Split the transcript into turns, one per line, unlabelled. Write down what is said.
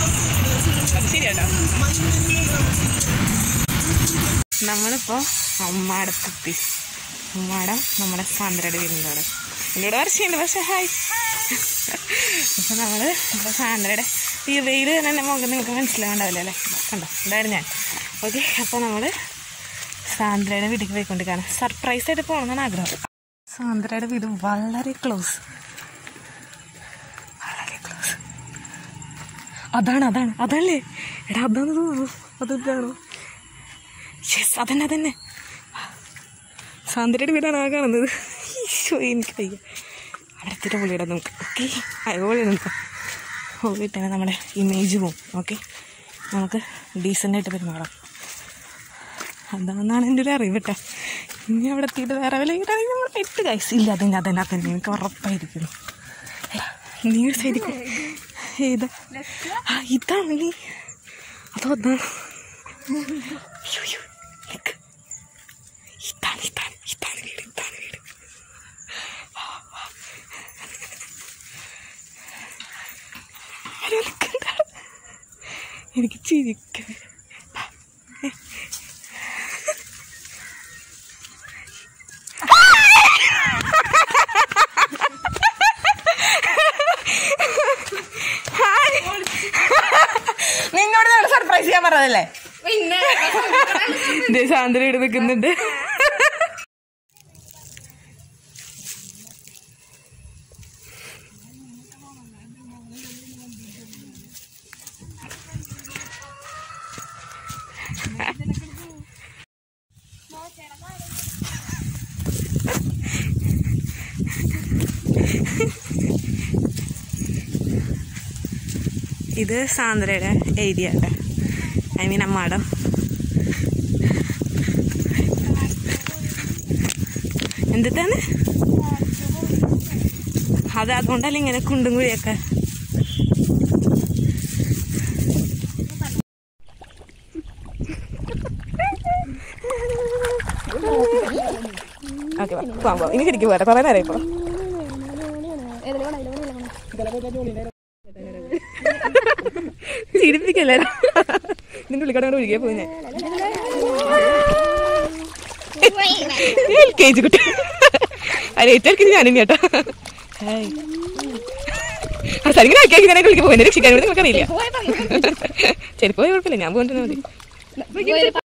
അത് ശരിയാട്ടോ നമ്മളിപ്പോ അമ്മാടത്തെത്തി അമ്മാടം നമ്മുടെ സാന്ദ്രയുടെ വീടിൻ്റെ അവിടെ എന്നോട് വർഷയുണ്ട് പക്ഷേ ഹായ് അപ്പൊ നമ്മള് ഇപ്പൊ സാന്ദ്രയുടെ ഈ വെയിൽ തന്നെ മുഖം നിങ്ങൾക്ക് മനസ്സിലാവണ്ടാവില്ല അല്ലേ കണ്ടോ ഉണ്ടായിരുന്നു ഞാൻ ഓക്കെ അപ്പോൾ നമ്മള് സാന്ദ്രയുടെ വീട്ടിലേക്ക് പോയിക്കൊണ്ടിരിക്കുകയാണ് സർപ്രൈസ് ആയിട്ട് പോകണമെന്നാണ് ആഗ്രഹം സാന്ദ്രയുടെ വീട് വളരെ ക്ലോസ് വളരെ ക്ലോസ് അതാണ് അതാണ് അതല്ലേ എടാ അതാണ് തോന്നുന്നു അതാണോ യെസ് അതന്നെ അതന്നെ സാന്ദ്രയുടെ വീടാണ് ആ കാണുന്നത് ഈശോ എനിക്ക് വയ്യ അവിടെ എത്തിയിട്ട് പൊളിയിടാം നമുക്ക് ഓക്കെ അതുപോലെ നമുക്ക് പോയിട്ടാണ് നമ്മുടെ ഇമേജ് പോവും ഓക്കെ നമുക്ക് ഡീസൻ്റായിട്ട് പെരുമാറാം അതാണെന്നാണ് എൻ്റെ ഒരു അറിവ് കേട്ടോ ഇനി അവിടെ എത്തിയിട്ട് വേറെ വല്ല കിട്ടാണെങ്കിൽ നമ്മൾ എട്ട് കൈസ് ഇല്ല അതന്നെ അതന്നെ അതന്നെ എനിക്ക് ഉറപ്പായിരിക്കുന്നു എടാ, നീ ഒരു സൈഡിൽ ഏതാ ആ ഇതാണ് നീ അതോ അതാണ് അയ്യോ, അയ്യോ, നിക്ക്. ഇതാണ് ഇതാണ് ഇതാണ് വീട് ഇതാണ് വീട് വാ, വാ. ആരോ നിക്കണ്ട. എനിക്ക് ചിരിക്ക നിന്നോട് നമ്മൾ സർപ്രൈസ് ചെയ്യാൻ പറഞ്ഞതല്ലേ ദേ സാന്ദ്ര ഇവിടെ നിൽക്കുന്നുണ്ട് ഇത് സാന്ദ്രയുടെ ഏരിയ കേട്ടോ ഐ മീൻ അമ്മാടം എന്തിട്ടാണ് അത് അതുകൊണ്ടല്ല ഇങ്ങനെ കുണ്ടും കുഴിയൊക്കെ ഓക്കെ പോവാം പോവാം ഇനി ശരിക്കും പോരാ കുറേ നേരം ഇപ്പോൾ ചിരിപ്പിക്കല്ലേ നിന്റെ ഉള്ളിക്കട ഒഴുകിയ പോയി ഞാൻ എൽ കെ ജി കുട്ടി അല്ല ഏറ്റവും എൽ കെ ജി ഞാനും കേട്ടോ ഹായ് ആ സരിങ്ങനെ ആക്കിയാക്കി ഞാൻ വിളിക്കാൻ പോകുന്നത് രക്ഷിക്കാൻ നിങ്ങൾക്കറിയില്ല ചെരുപ്പ് പോയി കുഴപ്പമില്ല ഞാൻ പോയിട്ട് മതി